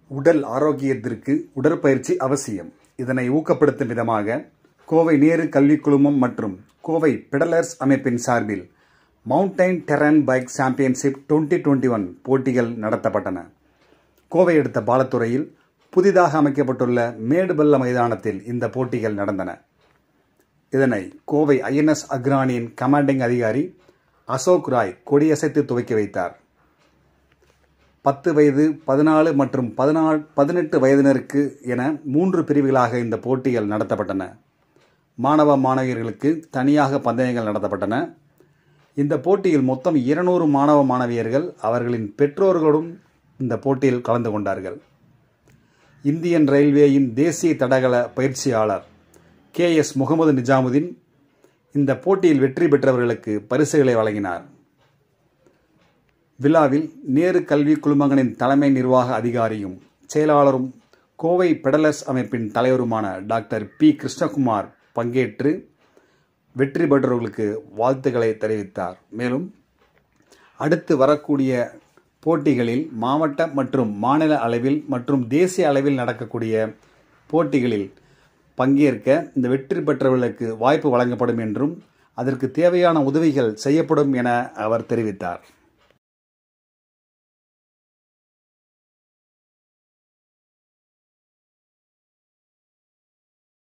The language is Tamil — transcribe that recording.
உடல் ஆரோக்கியத்திற்கு உடற்பயிற்சி அவசியம் இதனை ஊக்கப்படுத்தும் விதமாக கோவை நேரு கல்விக் குழுமம் மற்றும் கோவை பெடலர்ஸ் அமைப்பின் சார்பில் mountain terrain bike championship twenty twenty one போட்டிகள் நடத்தப்பட்டன கோவை அடுத்த பாலத்துறையில் புதிதாக அமைக்கப்பட்டுள்ள மேடுபள்ள மைதானத்தில் இந்த போட்டிகள் நடந்தன இதனை கோவை ஐஎன்எஸ் அக்ரானியின் கமாண்டிங் அதிகாரி அசோக் ராய் கொடியசைத்து துவக்கி வைத்தார் பத்து வயது பதினாலு மற்றும் பதினாலு பதினெட்டு வயதினருக்கு என மூன்று பிரிவுகளாக இந்த போட்டிகள் நடத்தப்பட்டன மாணவ மாணவியர்களுக்கு தனியாக பந்தயங்கள் நடத்தப்பட்டன இந்த போட்டியில் மொத்தம் இருநூறு மாணவ மாணவியர்கள் அவர்களின் பெற்றோர்களும் இந்த போட்டியில் கலந்து கொண்டார்கள் இந்தியன் ரயில்வேயின் தேசிய தடகள பயிற்சியாளர் கே எஸ் முகமது நிஜாமுதீன் இந்த போட்டியில் வெற்றி பெற்றவர்களுக்கு பரிசுகளை வழங்கினார் விழாவில் நேரு கல்வி குழுமங்களின் தலைமை நிர்வாக அதிகாரியும் செயலாளரும் கோவை பெடலர்ஸ் அமைப்பின் தலைவருமான டாக்டர் பி கிருஷ்ணகுமார் பங்கேற்று வெற்றி பெற்றவர்களுக்கு வாழ்த்துக்களை தெரிவித்தார் மேலும் அடுத்து வரக்கூடிய போட்டிகளில் மாவட்ட மற்றும் மாநில அளவில் மற்றும் தேசிய அளவில் நடக்கக்கூடிய போட்டிகளில் பங்கேற்க இந்த வெற்றி பெற்றவர்களுக்கு வாய்ப்பு வழங்கப்படும் என்றும் அதற்கு தேவையான உதவிகள் செய்யப்படும் என அவர் தெரிவித்தார்